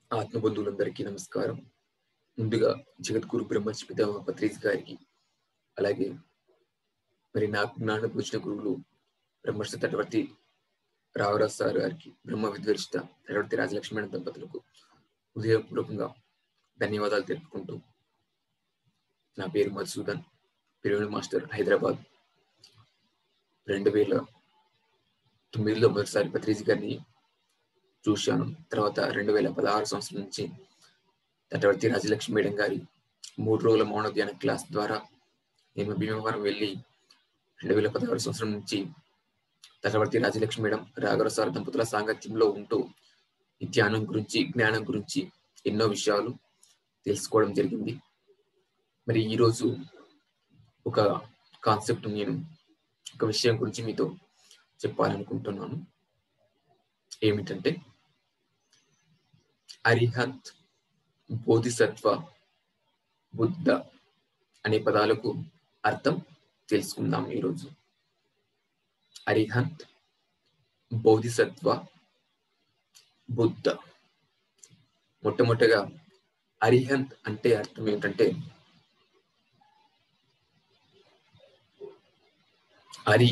ఆత్మబంధువులందరికీ నమస్కారం ముందుగా జగద్గురు బ్రహ్మర్షి పితామహ పత్రిజ్ గారికి అలాగే మరి నాకు జ్ఞాన పూజన గురువులు బ్రహ్మర్షి తటవర్తి రావరాజ్ సార్ గారికి బ్రహ్మ విద్వేషిత తటవర్తి రాజలక్ష్మణ దంపతులకు హృదయపూర్వకంగా ధన్యవాదాలు తెలుపుకుంటూ నా పేరు మధుసూదన్ పిరివిడి మాస్టర్ హైదరాబాద్ రెండు వేల తొమ్మిదిలో మొదటిసారి పత్రిజ్ గారిని చూశాను తర్వాత రెండు వేల పదహారు సంవత్సరం నుంచి తటవర్తి రాజలక్ష్మి మేడం గారి మూడు రోజుల మౌన ధ్యాన క్లాస్ ద్వారా నేను భీమవరం వెళ్ళి రెండు వేల పదహారు సంవత్సరం నుంచి తటవర్తి రాజలక్ష్మి మేడం రాఘవసార దంపతుల సాంగత్యంలో ఉంటూ ఈ ధ్యానం గురించి జ్ఞానం గురించి ఎన్నో విషయాలు తెలుసుకోవడం జరిగింది మరి ఈరోజు ఒక కాన్సెప్ట్ నేను ఒక విషయం గురించి మీతో చెప్పాలనుకుంటున్నాను ఏమిటంటే అరిహంత్ బోధిసత్వ బుద్ధ అనే పదాలకు అర్థం తెలుసుకుందాం ఈరోజు అరిహంత్ బోధిసత్వ బుద్ధ మొట్టమొదటగా అరిహంత్ అంటే అర్థం ఏంటంటే అరి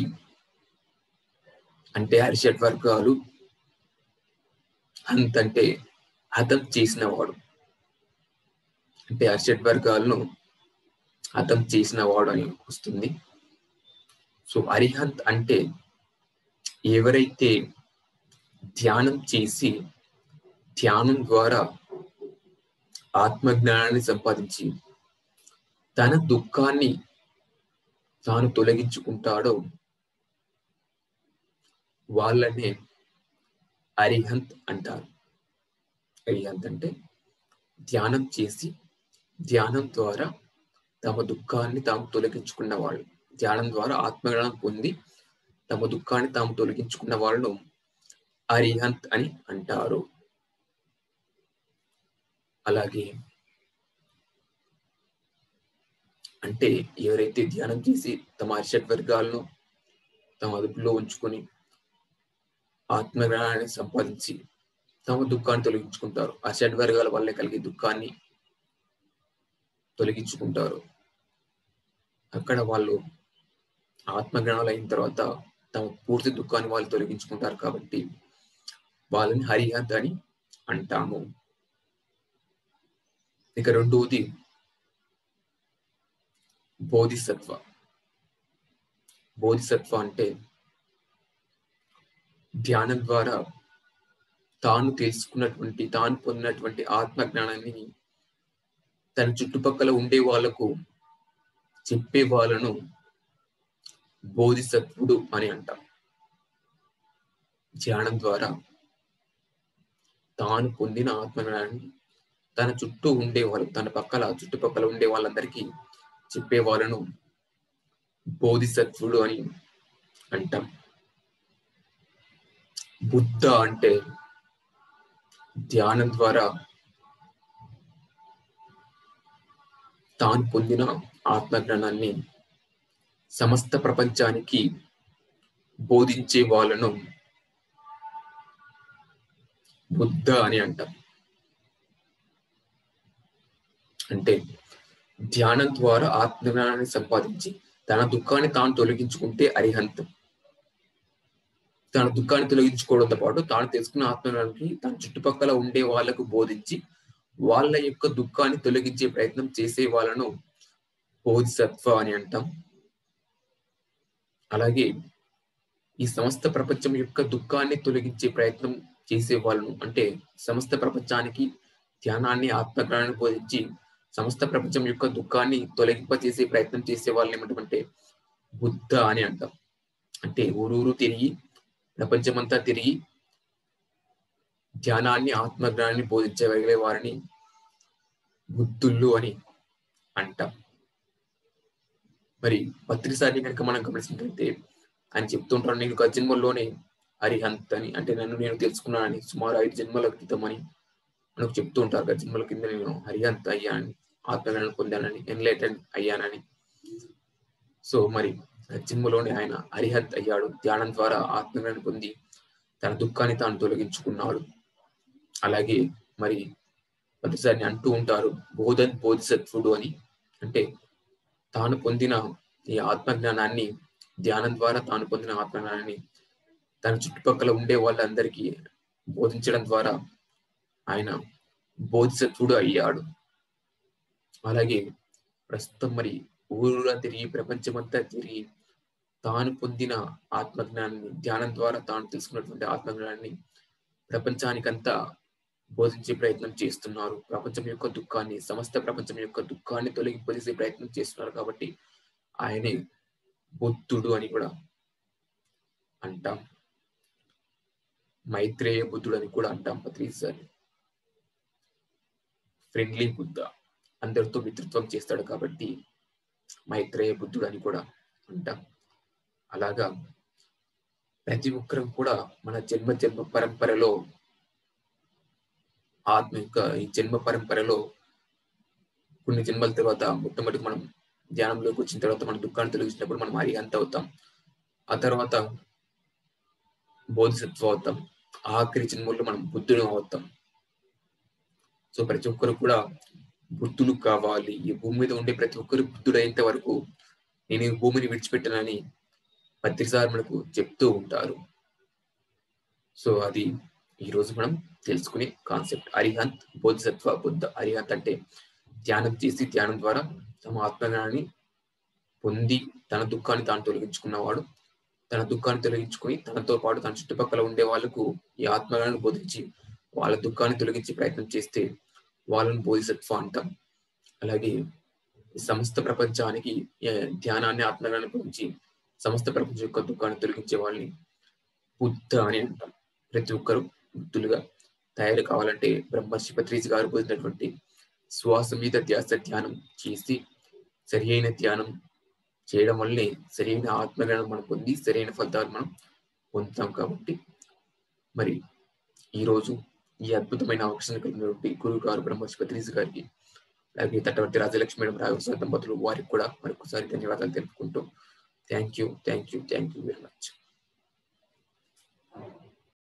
అంటే అరిషట్ వర్గాలు హంత్ అంటే హతం చేసిన వాడు అంటే అరిషట్ వర్గాలను హతం చేసిన వాడు అని వస్తుంది సో అరిహంత్ అంటే ఎవరైతే ధ్యానం చేసి ధ్యానం ద్వారా ఆత్మజ్ఞానాన్ని సంపాదించి తన దుఃఖాన్ని తాను తొలగించుకుంటాడో వాళ్ళనే అరిహంత్ అంటారు అరిహంత్ అంటే ధ్యానం చేసి ధ్యానం ద్వారా తమ దుఃఖాన్ని తాము తొలగించుకున్న వాళ్ళు ధ్యానం ద్వారా ఆత్మజ్ఞానం పొంది తమ దుఃఖాన్ని తాము తొలగించుకున్న వాళ్ళను అరిహంత్ అని అంటారు అలాగే అంటే ఎవరైతే ధ్యానం చేసి తమ అరిషట్ వర్గాలను తమ అదుపులో ఉంచుకొని ఆత్మజ్ఞానాన్ని సంపాదించి తమ దుఃఖాన్ని తొలగించుకుంటారు ఆ షడ్ వర్గాల వల్ల కలిగే దుఃఖాన్ని తొలగించుకుంటారు అక్కడ వాళ్ళు ఆత్మజ్ఞానాలు అయిన తర్వాత తమ పూర్తి దుఃఖాన్ని వాళ్ళు తొలగించుకుంటారు కాబట్టి వాళ్ళని హరిహంత్ అని అంటాము ఇక రెండవది బోధిసత్వ బోధిసత్వ అంటే ధ్యానం ద్వారా తాను తెలుసుకున్నటువంటి తాను పొందినటువంటి ఆత్మ జ్ఞానాన్ని తన చుట్టుపక్కల ఉండే వాళ్లకు చెప్పే వాళ్ళను బోధిసత్వుడు అని అంటాం ధ్యానం ద్వారా తాను పొందిన ఆత్మజ్ఞానాన్ని తన చుట్టూ ఉండే వాళ్ళు తన పక్కల చుట్టుపక్కల ఉండే వాళ్ళందరికీ చెప్పే వాళ్ళను బోధిసత్వుడు అని అంటాం బుద్ధ అంటే ధ్యానం ద్వారా తాను పొందిన ఆత్మజ్ఞానాన్ని సమస్త ప్రపంచానికి బోధించే వాళ్ళను బుద్ధ అని అంటాం అంటే ధ్యానం ద్వారా ఆత్మజ్ఞానాన్ని సంపాదించి తన దుఃఖాన్ని తాను తొలగించుకుంటే అరిహంతం తన దుఃఖాన్ని తొలగించుకోవడంతో పాటు తాను తెలుసుకున్న ఆత్మజ్ఞానానికి తన చుట్టుపక్కల ఉండే వాళ్లకు బోధించి వాళ్ళ యొక్క దుఃఖాన్ని తొలగించే ప్రయత్నం చేసే వాళ్ళను బోధిసత్వ అని అంటాం అలాగే ఈ సమస్త ప్రపంచం యొక్క దుఃఖాన్ని తొలగించే ప్రయత్నం చేసే వాళ్ళను అంటే సమస్త ప్రపంచానికి ధ్యానాన్ని ఆత్మజ్ఞానాన్ని బోధించి సమస్త ప్రపంచం యొక్క దుఃఖాన్ని తొలగింపచేసే ప్రయత్నం చేసే వాళ్ళని ఏమంటామంటే బుద్ధ అని అంటాం అంటే ఊరూరు తిరిగి ప్రపంచమంతా తిరిగి ధ్యానాన్ని ఆత్మజ్ఞానాన్ని బోధించగలిగే వారిని బుద్ధుళ్ళు అని అంటాం మరి పత్రిసారి కనుక మనం గమనించినట్లయితే ఆయన చెప్తుంటారు నేను ఒక జన్మల్లోనే హరిహంత్ అని అంటే నన్ను నేను తెలుసుకున్నానని సుమారు ఐదు జన్మల క్రితం అని మనకు చెప్తూ ఉంటారు గత జన్మల కింద నేను హరిహంత్ అయ్యానని ఆత్మజ్ఞానం పొందానని ఎన్లైటెన్ అయ్యానని సో మరి జన్మలోనే ఆయన హరిహత్ అయ్యాడు ధ్యానం ద్వారా ఆత్మజ్ఞానం పొంది తన దుఃఖాన్ని తాను తొలగించుకున్నాడు అలాగే మరి ప్రతిసారి అంటూ ఉంటారు బోధన్ బోధిసత్వుడు అని అంటే తాను పొందిన ఈ ఆత్మజ్ఞానాన్ని ధ్యానం ద్వారా తాను పొందిన ఆత్మజ్ఞానాన్ని తన చుట్టుపక్కల ఉండే వాళ్ళందరికీ బోధించడం ద్వారా ఆయన బోధిసత్వుడు అయ్యాడు అలాగే ప్రస్తుతం మరి ఊరులా తిరిగి ప్రపంచమంతా తిరిగి తాను పొందిన ఆత్మజ్ఞానాన్ని ధ్యానం ద్వారా తాను తెలుసుకున్నటువంటి ఆత్మజ్ఞానాన్ని ప్రపంచానికంతా బోధించే ప్రయత్నం చేస్తున్నారు ప్రపంచం యొక్క దుఃఖాన్ని సమస్త ప్రపంచం యొక్క దుఃఖాన్ని తొలగింపజేసే ప్రయత్నం చేస్తున్నారు కాబట్టి ఆయనే బుద్ధుడు అని కూడా అంటాం మైత్రేయ బుద్ధుడు అని కూడా అంటాం పత్రిసారి ఫ్రెండ్లీ బుద్ధ అందరితో మిత్రత్వం చేస్తాడు కాబట్టి మైత్రేయ బుద్ధుడు అని కూడా అంటాం అలాగా ప్రతి ఒక్కరం కూడా మన జన్మ జన్మ పరంపరలో ఆత్మ యొక్క ఈ జన్మ పరంపరలో కొన్ని జన్మల తర్వాత మొట్టమొదటి మనం ధ్యానంలోకి వచ్చిన తర్వాత మన దుఃఖాన్ని తొలగించినప్పుడు మనం అరిహంత అవుతాం ఆ తర్వాత బోధిసత్వం అవుతాం ఆఖరి జన్మల్లో మనం బుద్ధుడు అవుతాం సో ప్రతి ఒక్కరు కూడా బుద్ధులు కావాలి ఈ భూమి మీద ఉండే ప్రతి ఒక్కరు బుద్ధుడు అయ్యేంత వరకు నేను ఈ భూమిని విడిచిపెట్టనని ప్రతిసారి మనకు చెప్తూ ఉంటారు సో అది ఈ రోజు మనం తెలుసుకునే కాన్సెప్ట్ అరిహంత్ బోధిసత్వ బుద్ధ అరిహంత్ అంటే ధ్యానం చేసి ధ్యానం ద్వారా తమ ఆత్మజ్ఞానాన్ని పొంది తన దుఃఖాన్ని తాను తొలగించుకున్నవాడు తన దుఃఖాన్ని తొలగించుకొని తనతో పాటు తన చుట్టుపక్కల ఉండే వాళ్ళకు ఈ ఆత్మజ్ఞానాన్ని బోధించి వాళ్ళ దుఃఖాన్ని తొలగించే ప్రయత్నం చేస్తే వాళ్ళని బోధిసత్వ అంటాం అలాగే సమస్త ప్రపంచానికి ధ్యానాన్ని ఆత్మజ్ఞానాన్ని పొంది సమస్త ప్రపంచం యొక్క దుఃఖాన్ని తొలగించే వాళ్ళని బుద్ధ అని అంటాం ప్రతి ఒక్కరు బుద్ధులుగా తయారు కావాలంటే బ్రహ్మర్షి పత్రిజి గారు పోసినటువంటి శ్వాస మీద ధ్యాస ధ్యానం చేసి సరి అయిన ధ్యానం చేయడం వల్లే సరైన ఆత్మజ్ఞానం మనం పొంది సరైన ఫలితాలు మనం పొందుతాం కాబట్టి మరి ఈరోజు ఈ అద్భుతమైన అవకాశం కలిగినటువంటి గురువు గారు బ్రహ్మర్షి పత్రిజి గారికి అలాగే తట్టవర్తి రాజలక్ష్మి మేడం రాఘవ దంపతులు వారికి కూడా మరొకసారి ధన్యవాదాలు తెలుపుకుంటూ thank you thank you thank you very much